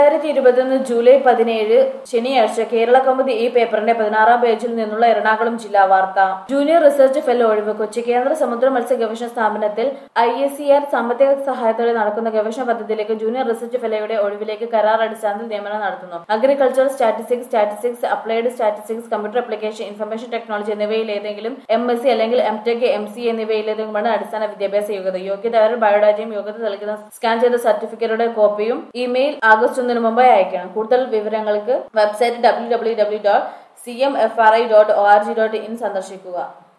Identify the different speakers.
Speaker 1: രണ്ടായിരത്തി ഇരുപത്തൊന്ന് ജൂലൈ പതിനേഴ് ശനിയാഴ്ച കേരള കൗമുദി ഈ പേപ്പറിന്റെ പതിനാറാം പേജിൽ നിന്നുള്ള എറണാകുളം ജില്ലാ വാർത്ത ജൂനിയർ റിസർച്ച് ഫെല്ലോ ഒഴിവ് കൊച്ചി കേന്ദ്ര സമുദ്ര മത്സ്യ ഗവേഷണ സ്ഥാപനത്തിൽ ഐ എസ് സി ആർ സാമ്പത്തിക സഹായത്തോടെ നടക്കുന്ന ഗവേഷണ പദ്ധതിയിലേക്ക് ജൂനിയർ റിസർച്ച് ഫെലോയുടെ ഒഴിവിലേക്ക് കരാർ അടിസ്ഥാനത്തിൽ നിയമനം നടത്തുന്നു agriculture statistics statistics applied statistics computer application information technology എന്നിവയിൽ ഏതെങ്കിലും എം എസ് സി അല്ലെങ്കിൽ എം ടെക് എം സി എന്നിവയിലേതുമാണ് അടിസ്ഥാന വിദ്യാഭ്യാസ യോഗ്യത യോഗ്യതവർ ബയോഡാറ്റയും യോഗ്യത നൽകുന്ന സ്കാൻ ചെയ്ത സർട്ടിഫിക്കറ്റുടെ കോപ്പിയും ഇമെയിൽ ആഗസ്റ്റ് ഒന്നിന് മുമ്പായി അയക്കണം കൂടുതൽ വിവരങ്ങൾക്ക് website W W W dot C M F R I dot O R G dot in സന്ദർശിക്കുക